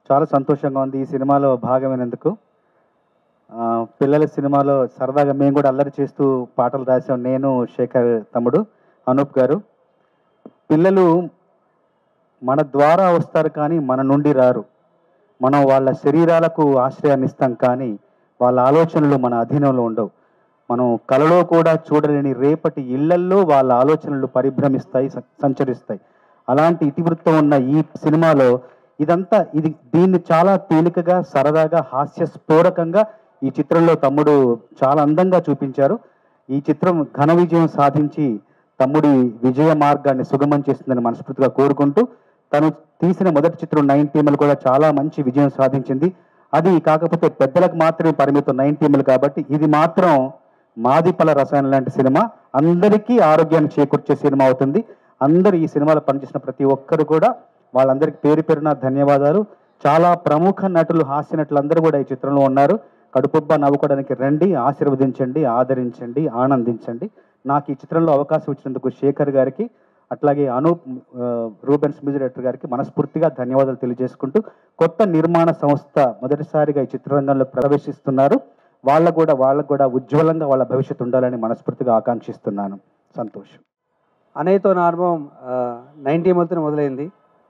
చాలా సంతోషంగా ఉంది ఈ సినిమాలో భాగమైనందుకు ఆ, పిల్లల సినిమాలో సరదాగా మేము కూడా అల్లరి చేస్తూ పాటలు రాసాం నేను శేఖర్ తమ్ముడు అనూప్ గారు పిల్లలు మన ద్వారా వస్తారు కానీ మన నుండి రారు మనం వాళ్ళ శరీరాలకు ఆశ్రయాన్ని ఇస్తాం కానీ వాళ్ళ ఆలోచనలు మన అధీనంలో ఉండవు మనం కలలో కూడా చూడలేని రేపటి ఇళ్లల్లో వాళ్ళ ఆలోచనలు పరిభ్రమిస్తాయి స- సంచరిస్తాయి అలాంటి ఇతివృత్తం ఉన్న ఈ సినిమాలో ఇదంతా ఇది దీన్ని చాలా తేలికగా సరదాగా హాస్యస్ఫోరకంగా ఈ చిత్రంలో తమ్ముడు చాలా అందంగా చూపించారు ఈ చిత్రం ఘన విజయం సాధించి తమ్ముడి విజయ మార్గాన్ని సుగమం చేస్తుందని మనస్ఫూర్తిగా కోరుకుంటూ తను తీసిన మొదటి చిత్రం నైన్ టీములు కూడా చాలా మంచి విజయం సాధించింది అది కాకపోతే పెద్దలకు మాత్రమే పరిమితం నైన్ టీములు కాబట్టి ఇది మాత్రం మాదిపల రసాయనం లాంటి సినిమా అందరికీ ఆరోగ్యాన్ని చేకూర్చే సినిమా అవుతుంది అందరూ ఈ సినిమాలో పనిచేసిన ప్రతి ఒక్కరు కూడా వాళ్ళందరికీ పేరు పేరున ధన్యవాదాలు చాలా ప్రముఖ నటులు హాస్య నటులు అందరూ కూడా ఈ చిత్రంలో ఉన్నారు కడుపుబ్బ నవ్వుకోవడానికి రండి ఆశీర్వదించండి ఆదరించండి ఆనందించండి నాకు ఈ చిత్రంలో అవకాశం ఇచ్చినందుకు శేఖర్ గారికి అట్లాగే అనూప్ ఆ, రూబెన్స్ మ్యూజిక్ డైరెక్టర్ గారికి మనస్ఫూర్తిగా ధన్యవాదాలు తెలియజేసుకుంటూ కొత్త నిర్మాణ సంస్థ మొదటిసారిగా ఈ చిత్రరంగంలో ప్రవేశిస్తున్నారు వాళ్ళకు కూడా వాళ్ళకు కూడా ఉజ్వలంగా వాళ్ళ భవిష్యత్తు ఉండాలని మనస్ఫూర్తిగా ఆకాంక్షిస్తున్నాను సంతోషం అనేతో నా అనుభవం నైన్టీ మంత్ని మొదలైంది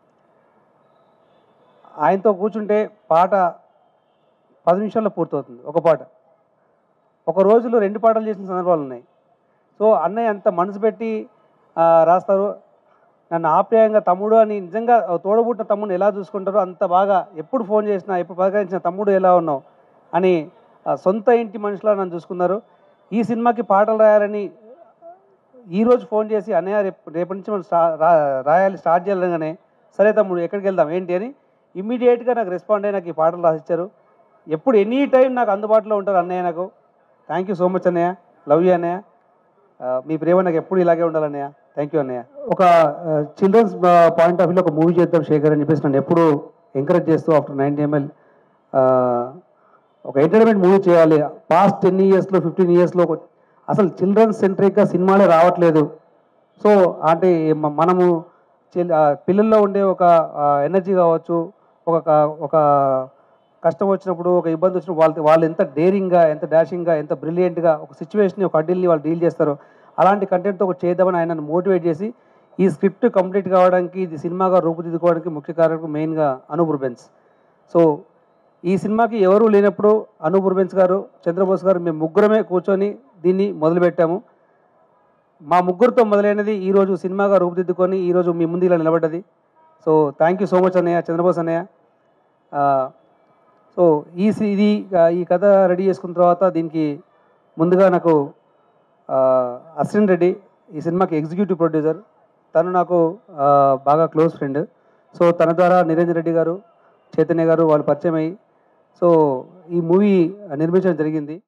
ఆయనతో కూర్చుంటే పాట పది నిమిషాల్లో పూర్తవుతుంది ఒక పాట ఒక రోజులో రెండు పాటలు చేసిన సందర్భాలు ఉన్నాయి సో అన్నయ్య అంత మనసు పెట్టి ఆ, రాస్తారు నన్ను ఆప్యాయంగా తమ్ముడు అని నిజంగా తోడబుట్టిన తమ్ముడిని ఎలా చూసుకుంటారో అంత బాగా ఎప్పుడు ఫోన్ చేసినా ఎప్పుడు పలకరించిన తమ్ముడు ఎలా ఉన్నావు అని ఆ, సొంత ఇంటి మనుషులా నన్ను చూసుకున్నారు ఈ సినిమాకి పాటలు రాయాలని ఈ రోజు ఫోన్ చేసి అన్నయ్య రేపు రేపటి నుంచి మనం స్టా రా- రాయాలి స్టార్ట్ చేయాలనగానే సరే తమ్ముడు ఎక్కడికి వెళ్దాం ఏంటి అని ఇమ్మీడియట్గా నాకు రెస్పాండ్ అయ్యి నాకు ఈ పాటలు రాసిచ్చారు ఎప్పుడు ఎనీ టైం నాకు అందుబాటులో ఉంటారు అన్నయ్య నాకు థ్యాంక్ యూ సో మచ్ అన్నయ్య లవ్ యూ అన్నయ్య ఆ, మీ ప్రేమ నాకు ఎప్పుడు ఇలాగే ఉండాలన్నయ్య థ్యాంక్ యూ అన్నయ్య ఒక చిల్డ్రన్స్ పాయింట్ ఆఫ్ వ్యూలో ఒక మూవీ చేద్దాం శేఖర్ అని చెప్పేసి నన్ను ఎప్పుడు ఎంకరేజ్ చేస్తూ ఆఫ్టర్ నైన్టీ ఎంఎల్ ఒక ఎంటర్టైన్మెంట్ మూవీ చేయాలి పాస్ట్ టెన్ ఇయర్స్లో ఫిఫ్టీన్ ఇయర్స్లో అసలు చిల్డ్రన్స్ సెంట్రిక్గా సినిమాలే రావట్లేదు సో అంటే మ- మనము చిల్- ఆ, పిల్లల్లో ఉండే ఒక ఎనర్జీ కావచ్చు ఒక క- ఒక కష్టం వచ్చినప్పుడు ఒక ఇబ్బంది వచ్చినప్పుడు వాళ్ళు వాళ్ళు ఎంత డేరింగ్గా ఎంత డాషింగ్గా ఎంత బ్రిలియంట్గా ఒక సిచ్యువేషన్ ఒక అడ్డిల్ని వాళ్ళు డీల్ చేస్తారో అలాంటి కంటెంట్తో ఒక చేద్దామని ఆయన మోటివేట్ చేసి ఈ స్క్రిప్ట్ కంప్లీట్ కావడానికి ఇది సినిమాగా రూపుదిద్దుకోవడానికి ముఖ్య కారణం మెయిన్గా అనూప్ రుబెన్స్ సో ఈ సినిమాకి ఎవరూ లేనప్పుడు అనూప్ రుబెన్స్ గారు చంద్రబోస్ గారు మేము ముగ్గురమే కూర్చొని దీన్ని మొదలుపెట్టాము మా ముగ్గురితో మొదలైనది ఈరోజు సినిమాగా రూపుదిద్దుకొని ఈరోజు మీ ముందు ఇలా నిలబడ్డది so thank you so much అన్నయ్య చంద్రబోస్ అన్నయ్య ఆ, సో ఈ సి- ఇది ఆ, ఈ కథ రెడీ చేసుకున్న తర్వాత దీనికి ముందుగా నాకు ఆ, అశ్విన్ రెడ్డి ఈ సినిమాకి ఎగ్జిక్యూటివ్ ప్రొడ్యూసర్ తను నాకు ఆ, బాగా క్లోజ్ ఫ్రెండ్ సో తన ద్వారా నిరంజన్ రెడ్డి గారు చైతన్య గారు వాళ్ళు పరిచయం అయ్యి సో ఈ మూవీ నిర్మించడం జరిగింది